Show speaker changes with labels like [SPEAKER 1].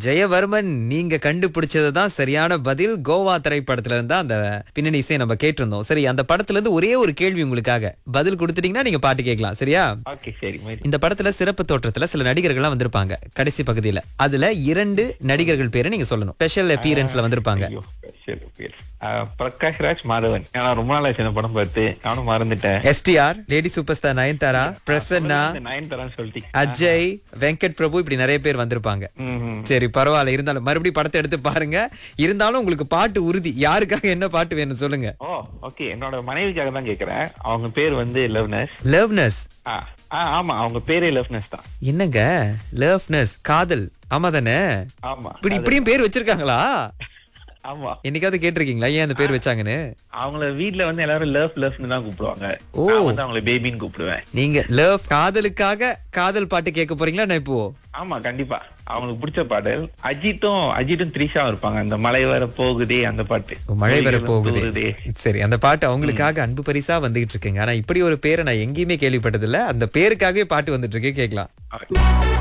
[SPEAKER 1] ஜெயவர்மன் நீங்க கண்டுபிடிச்சது தான் சரியான பதில் கோவா திரைப்படத்துல இருந்தா அந்த பின்னணி இசையை நம்ம கேட்டிருந்தோம் சரி அந்த படத்துல இருந்து ஒரே ஒரு கேள்வி உங்களுக்காக பதில் கொடுத்துட்டீங்கன்னா நீங்க பாட்டு கேட்கலாம் சரியா
[SPEAKER 2] ஓகே சரி முயற்சி
[SPEAKER 1] இந்த படத்துல சிறப்பு தோற்றத்துல சில நடிகர்கள்லாம் வந்திருப்பாங்க கடைசி பகுதியில அதுல இரண்டு நடிகர்கள் பேரை நீங்க சொல்லணும் ஸ்பெஷல் அப்பீரன்ஸ்ல வந்திருப்பாங்க
[SPEAKER 2] ஐயோ, சரி, சரி. ஆ, பிரகாஷ் ராஜ் மாதவன் ஏன்னா ரொம்ப நாள் ஆச்சு இந்த படம் பார்த்து நானும் மறந்துட்டேன்
[SPEAKER 1] STR lady super star Nayanthara Prasanna
[SPEAKER 2] Nayan தரான்னு சொல்லிட்டு
[SPEAKER 1] அஜய் வெங்கட் பிரபு இப்படி நிறைய பேர் வந்திருப்பாங்க
[SPEAKER 2] ம், ம்.
[SPEAKER 1] சரி பரவாயில்ல இருந்தாலும் மறுபடியும் படத்தை எடுத்து பாருங்க இருந்தாலும் உங்களுக்கு பாட்டு உறுதி யாருக்காக என்ன பாட்டு வேணும் சொல்லுங்க
[SPEAKER 2] ஓ ஓகே என்னோட மனைவிக்காக தான் கேக்குறேன் அவங்க பேர் வந்து லவ்னஸ்
[SPEAKER 1] லவ்னஸ்
[SPEAKER 2] ஆ ஆ, ஆமா அவங்க பேரே லவ்னஸ் தான்
[SPEAKER 1] என்னங்க லவ்னஸ் காதல் ஆமா தானே
[SPEAKER 2] ஆமா
[SPEAKER 1] இப்படி இப்படியும் பேர் வச்சிருக்காங்களா
[SPEAKER 2] ஆமா
[SPEAKER 1] என்னைக்காவது கேட்டிருக்கீங்களா ஏன் அந்த பேர் வச்சாங்கன்னு
[SPEAKER 2] அவங்கள வீட்ல வந்து எல்லாரும் லவ் லவ்னு தான் கூப்பிடுவாங்க
[SPEAKER 1] ஓ.
[SPEAKER 2] நான் வந்து அவங்கள பேபின்னு கூப்பிடுவேன்
[SPEAKER 1] நீங்க லவ் காதலுக்காக காதல் பாட்டு கேட்க போறீங்களா நான் இப்போ
[SPEAKER 2] ஆமா கண்டிப்பா அவங்களுக்கு பிடிச்ச பாடல் அஜித்தும் அஜித்தும் த்ரிஷாவும் இருப்பாங்க அந்த மழை வர போகுதே அந்த பாட்டு
[SPEAKER 1] மழை வர
[SPEAKER 2] ஒலிகளும்
[SPEAKER 1] போகுது
[SPEAKER 2] தூறுதே.
[SPEAKER 1] சரி அந்த பாட்டு அவங்களுக்காக அன்பு பரிசா வந்துகிட்டு இருக்குங்க ஆனா இப்படி ஒரு பேரை நான் எங்கேயுமே கேள்விப்பட்டதில்ல அந்த பேருக்காகவே பாட்டு வந்துட்டு இருக்கு கேட்கலாம்